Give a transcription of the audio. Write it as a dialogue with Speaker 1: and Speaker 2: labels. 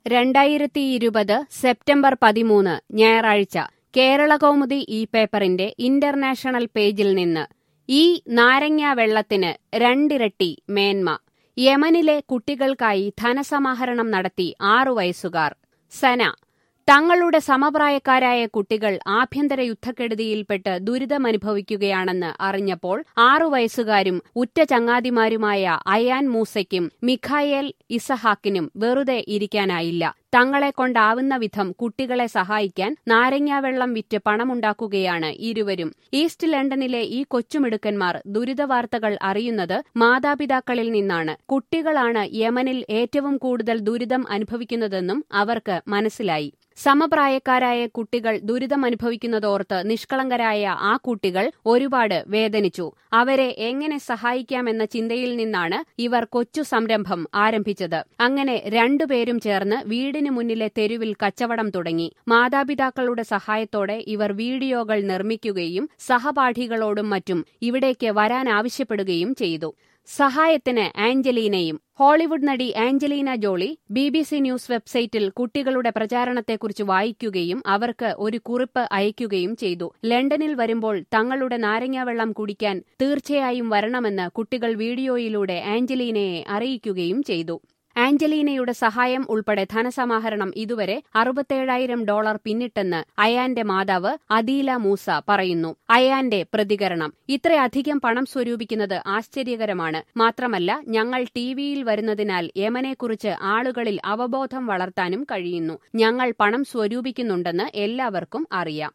Speaker 1: രണ്ടായിരത്തി ഇരുപത് സെപ്റ്റംബർ പതിമൂന്ന് ഞായറാഴ്ച കേരളകൗമുദി ഈ പേപ്പറിന്റെ ഇന്റർനാഷണൽ പേജിൽ നിന്ന് ഈ നാരങ്ങാ വെള്ളത്തിന് രണ്ടിരട്ടി മേന്മ യമനിലെ കുട്ടികൾക്കായി ധനസമാഹരണം നടത്തി ആറു വയസ്സുകാർ സന തങ്ങളുടെ സമപ്രായക്കാരായ കുട്ടികൾ ആഭ്യന്തര യുദ്ധക്കെടുതിയിൽപ്പെട്ട് ദുരിതമനുഭവിക്കുകയാണെന്ന് അറിഞ്ഞപ്പോൾ ആറു വയസ്സുകാരും ഉറ്റ ചങ്ങാതിമാരുമായ അയാൻ മൂസയ്ക്കും മിഖായേൽ ഇസഹാക്കിനും വെറുതെ ഇരിക്കാനായില്ല തങ്ങളെ കൊണ്ടാവുന്ന വിധം കുട്ടികളെ സഹായിക്കാൻ നാരങ്ങാവെള്ളം വിറ്റ് പണമുണ്ടാക്കുകയാണ് ഇരുവരും ഈസ്റ്റ് ലണ്ടനിലെ ഈ കൊച്ചുമിടുക്കന്മാർ ദുരിതവാർത്തകൾ അറിയുന്നത് മാതാപിതാക്കളിൽ നിന്നാണ് കുട്ടികളാണ് യമനിൽ ഏറ്റവും കൂടുതൽ ദുരിതം അനുഭവിക്കുന്നതെന്നും അവർക്ക് മനസ്സിലായി സമപ്രായക്കാരായ കുട്ടികൾ ദുരിതമനുഭവിക്കുന്നതോർത്ത് നിഷ്കളങ്കരായ ആ കുട്ടികൾ ഒരുപാട് വേദനിച്ചു അവരെ എങ്ങനെ സഹായിക്കാമെന്ന ചിന്തയിൽ നിന്നാണ് ഇവർ കൊച്ചു സംരംഭം ആരംഭിച്ചത് അങ്ങനെ രണ്ടുപേരും ചേർന്ന് വീടിന് മുന്നിലെ തെരുവിൽ കച്ചവടം തുടങ്ങി മാതാപിതാക്കളുടെ സഹായത്തോടെ ഇവർ വീഡിയോകൾ നിർമ്മിക്കുകയും സഹപാഠികളോടും മറ്റും ഇവിടേക്ക് വരാൻ ആവശ്യപ്പെടുകയും ചെയ്തു സഹായത്തിന് ആഞ്ചലീനയും ഹോളിവുഡ് നടി Angelina Jolie B B C news വെബ്സൈറ്റിൽ കുട്ടികളുടെ പ്രചാരണത്തെക്കുറിച്ച് വായിക്കുകയും അവർക്ക് ഒരു കുറിപ്പ് അയക്കുകയും ചെയ്തു ലണ്ടനിൽ വരുമ്പോൾ തങ്ങളുടെ നാരങ്ങാവെള്ളം കുടിക്കാൻ തീർച്ചയായും വരണമെന്ന് കുട്ടികൾ വീഡിയോയിലൂടെ ആഞ്ചലീനയെ അറിയിക്കുകയും ചെയ്തു ആഞ്ചലീനയുടെ സഹായം ഉൾപ്പെടെ ധനസമാഹരണം ഇതുവരെ അറുപത്തേഴായിരം ഡോളർ പിന്നിട്ടെന്ന് അയാന്റെ മാതാവ് അദീല മൂസ പറയുന്നു അയാന്റെ പ്രതികരണം ഇത്രയധികം പണം സ്വരൂപിക്കുന്നത് ആശ്ചര്യകരമാണ് മാത്രമല്ല ഞങ്ങൾ ടിവിയിൽ വരുന്നതിനാൽ യമനെക്കുറിച്ച് ആളുകളിൽ അവബോധം വളർത്താനും കഴിയുന്നു ഞങ്ങൾ പണം സ്വരൂപിക്കുന്നുണ്ടെന്ന് എല്ലാവർക്കും അറിയാം